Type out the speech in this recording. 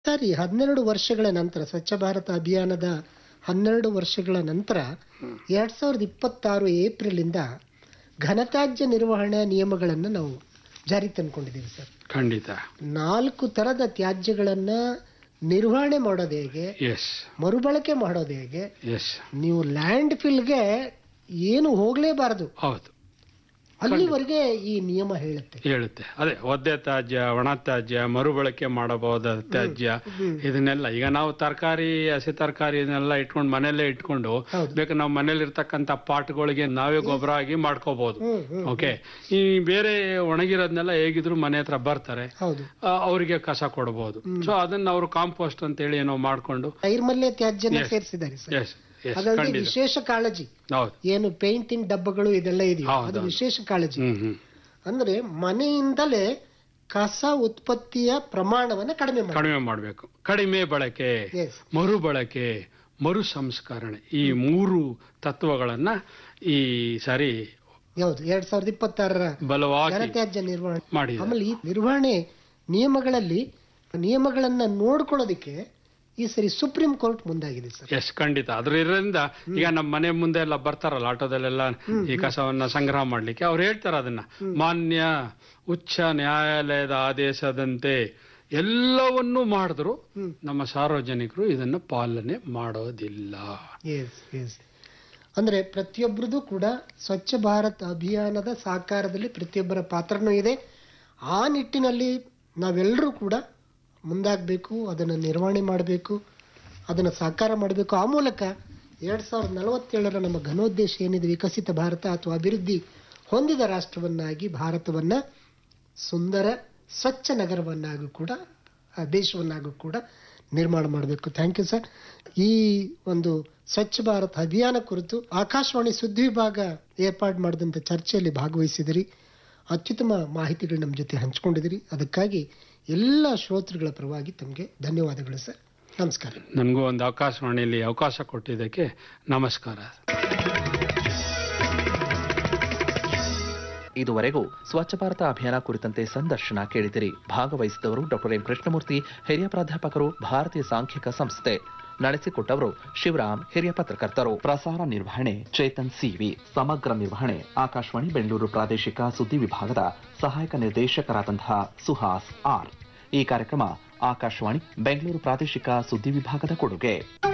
ಸರಿ ಹನ್ನೆರಡು ವರ್ಷಗಳ ನಂತರ ಸ್ವಚ್ಛ ಭಾರತ ಅಭಿಯಾನದ ಹನ್ನೆರಡು ವರ್ಷಗಳ ನಂತರ ಎರಡ್ ಸಾವಿರದ ಇಪ್ಪತ್ತಾರು ಏಪ್ರಿಲ್ ಇಂದ ಘನತ್ಯಾಜ್ಯ ನಿರ್ವಹಣಾ ನಿಯಮಗಳನ್ನು ನಾವು ಜಾರಿ ತಂದ್ಕೊಂಡಿದ್ದೀವಿ ಸರ್ ಖಂಡಿತ ನಾಲ್ಕು ತರದ ತ್ಯಾಜ್ಯಗಳನ್ನ ನಿರ್ವಹಣೆ ಮಾಡೋದು ಹೇಗೆ ಎಸ್ ಮರುಬಳಕೆ ಮಾಡೋದು ಹೇಗೆ ಎಸ್ ನೀವು ಲ್ಯಾಂಡ್ ಫಿಲ್ಗೆ ಏನು ಹೋಗ್ಲೇಬಾರದು ಹೌದು ಅಲ್ಲಿವರೆಗೆ ಈ ನಿಯಮ ಹೇಳುತ್ತೆ ಹೇಳುತ್ತೆ ಅದೇ ಒದ್ದೆ ತ್ಯಾಜ್ಯ ಒಣ ತ್ಯಾಜ್ಯ ಮರುಬಳಕೆ ಮಾಡಬಹುದಾದ ತ್ಯಾಜ್ಯ ಇದನ್ನೆಲ್ಲ ಈಗ ನಾವು ತರಕಾರಿ ಹಸಿ ತರಕಾರಿ ಇದನ್ನೆಲ್ಲ ಇಟ್ಕೊಂಡು ಮನೆಯಲ್ಲೇ ಇಟ್ಕೊಂಡು ಹೌದು. ಬೇಕು ನಾವು ಮನೇಲಿ ಇರ್ತಕ್ಕಂಥ ಪಾಟ್ಗಳಿಗೆ ನಾವೇ ಗೊಬ್ಬರ ಆಗಿ ಮಾಡ್ಕೋಬಹುದು ಹ್ಮ್ ಹ್ಮ್ ಓಕೆ ಈ ಬೇರೆ ಒಣಗಿರೋದ್ನೆಲ್ಲ ಹೇಗಿದ್ರು ಮನೆ ಹತ್ರ ಬರ್ತಾರೆ ಹೌದು ಆ, ಅವರಿಗೆ ಕಸ ಕೊಡಬಹುದು ಸೊ ಅದನ್ನ ಅವರು ಕಾಂಪೋಸ್ಟ್ ಅಂತ ಹೇಳಿ ಏನೋ ಮಾಡ್ಕೊಂಡು ನೈರ್ಮಲ್ಯ ತ್ಯಾಜ್ಯನ Yes. ಸೇರಿಸಿದ್ದಾರೆ ಸರ್ ಎಸ್ ಎಸ್ ಹಾಗಾಗಿ ಖಂಡಿತ ವಿಶೇಷ ಕಾಳಜಿ ಹೌದು ಏನು ಪೇಂಟಿಂಗ್ ಡಬ್ಬಗಳು ಇದೆಲ್ಲ ಇದೆಯೋ ಹೌದು, ಅದು ಹೌದು. ವಿಶೇಷ ಕಾಳಜಿ ಹ್ಮ್ ಹ್ಮ್ ಅಂದ್ರೆ ಮನೆಯಿಂದಲೇ ಕಸ ಉತ್ಪತ್ತಿಯ ಪ್ರಮಾಣವನ್ನ ಕಡಿಮೆ ಮಾಡಿ ಕಡಿಮೆ ಮಾಡಬೇಕು ಕಡಿಮೆ ಬಳಕೆ Yes. ಮರುಬಳಕೆ ಮರು ಸಂಸ್ಕರಣೆ ಈ ಮೂರು ತತ್ವಗಳನ್ನ ಈ ಸಾರಿ ಹೌದು ಎರಡ್ ಸಾವಿರದ ಇಪ್ಪತ್ತಾರರ ಬಲವಾಗಿ ಘನತ್ಯಾಜ್ಯ ನಿರ್ವಹಣೆ ಮಾಡಿದೆ ಆಮೇಲೆ ಈ ನಿರ್ವಹಣೆ ನಿಯಮಗಳಲ್ಲಿ ನಿಯಮಗಳನ್ನ ನೋಡ್ಕೊಳ್ಳೋದಕ್ಕೆ ಈ ಸರಿ ಸುಪ್ರೀಂ ಕೋರ್ಟ್ ಮುಂದಾಗಿದೆ ಸರ್ ಎಸ್ ಖಂಡಿತ ಅದರಿಂದ ಈಗ ನಮ್ಮ ಮನೆ ಮುಂದೆ ಎಲ್ಲ ಬರ್ತಾರಲ್ಲ ಆಟೋದಲ್ಲೆಲ್ಲ ಈ ಕಸವನ್ನ ಸಂಗ್ರಹ ಮಾಡ್ಲಿಕ್ಕೆ ಅವ್ರು ಹೇಳ್ತಾರ ಅದನ್ನ ಮಾನ್ಯ ಉಚ್ಚ ನ್ಯಾಯಾಲಯದ ಆದೇಶದಂತೆ ಎಲ್ಲವನ್ನೂ ಮಾಡಿದ್ರು ಹ್ಮ್. ನಮ್ಮ ಸಾರ್ವಜನಿಕರು ಇದನ್ನ ಪಾಲನೆ ಮಾಡೋದಿಲ್ಲ ಎಸ್ ಎಸ್ ಅಂದ್ರೆ ಪ್ರತಿಯೊಬ್ಬರದು ಕೂಡ ಸ್ವಚ್ಛ ಭಾರತ್ ಅಭಿಯಾನದ ಸಾಕಾರದಲ್ಲಿ ಪ್ರತಿಯೊಬ್ಬರ ಪಾತ್ರನೂ ಇದೆ ಆ ನಿಟ್ಟಿನಲ್ಲಿ ನಾವೆಲ್ಲರೂ ಕೂಡ ಮುಂದಾಗಬೇಕು ಅದನ್ನು ನಿರ್ವಹಣೆ ಮಾಡಬೇಕು ಅದನ್ನು ಸಾಕಾರ ಮಾಡಬೇಕು ಆ ಮೂಲಕ ಎರಡ್ ಸಾವಿರದ ನಲವತ್ತೇಳರ ನಮ್ಮ ಘನೋದ್ದೇಶ ಏನಿದೆ ವಿಕಸಿತ ಭಾರತ ಅಥವಾ ಅಭಿವೃದ್ಧಿ ಹೊಂದಿದ ರಾಷ್ಟ್ರವನ್ನಾಗಿ ಭಾರತವನ್ನ ಸುಂದರ ಸ್ವಚ್ಛ ನಗರವನ್ನಾಗೂ ಕೂಡ ಆ ದೇಶವನ್ನಾಗೂ ಕೂಡ ನಿರ್ಮಾಣ ಮಾಡಬೇಕು ಥ್ಯಾಂಕ್ ಯು ಸರ್ ಈ ಒಂದು ಸ್ವಚ್ಛ ಭಾರತ್ ಅಭಿಯಾನ ಕುರಿತು ಆಕಾಶವಾಣಿ ಸುದ್ದಿ ವಿಭಾಗ ಏರ್ಪಾಡು ಮಾಡಿದಂಥ ಚರ್ಚೆಯಲ್ಲಿ ಭಾಗವಹಿಸಿದಿರಿ ಅತ್ಯುತ್ತಮ ಮಾಹಿತಿಗಳು ನಮ್ಮ ಜೊತೆ ಹಂಚ್ಕೊಂಡಿದಿರಿ ಅದಕ್ಕಾಗಿ ಎಲ್ಲ ಶ್ರೋತೃಗಳ ಪರವಾಗಿ ತಮಗೆ ಧನ್ಯವಾದಗಳು ಸರ್ ನಮಸ್ಕಾರ ನನಗೂ ಒಂದು ಆಕಾಶವಾಣಿಯಲ್ಲಿ ಅವಕಾಶ ಕೊಟ್ಟಿದ್ದಕ್ಕೆ ನಮಸ್ಕಾರ ಇದುವರೆಗೂ ಸ್ವಚ್ಛ ಭಾರತ ಅಭಿಯಾನ ಕುರಿತಂತೆ ಸಂದರ್ಶನ ಕೇಳಿದಿರಿ ಭಾಗವಹಿಸಿದವರು ಡಾಕ್ಟರ್ ಎಂ ಕೃಷ್ಣಮೂರ್ತಿ ಹಿರಿಯ ಪ್ರಾಧ್ಯಾಪಕರು ಭಾರತೀಯ ಸಾಂಖ್ಯಿಕ ಸಂಸ್ಥೆ ನಡೆಸಿಕೊಟ್ಟವರು ಶಿವರಾಮ್ ಹಿರಿಯ ಪತ್ರಕರ್ತರು ಪ್ರಸಾರ ನಿರ್ವಹಣೆ ಚೇತನ್ ಸಿವಿ ಸಮಗ್ರ ನಿರ್ವಹಣೆ ಆಕಾಶವಾಣಿ ಬೆಂಗಳೂರು ಪ್ರಾದೇಶಿಕ ಸುದ್ದಿ ವಿಭಾಗದ ಸಹಾಯಕ ನಿರ್ದೇಶಕರಾದಂತಹ ಸುಹಾಸ್ ಆರ್ ಈ ಕಾರ್ಯಕ್ರಮ ಆಕಾಶವಾಣಿ ಬೆಂಗಳೂರು ಪ್ರಾದೇಶಿಕ ಸುದ್ದಿ ವಿಭಾಗದ ಕೊಡುಗೆ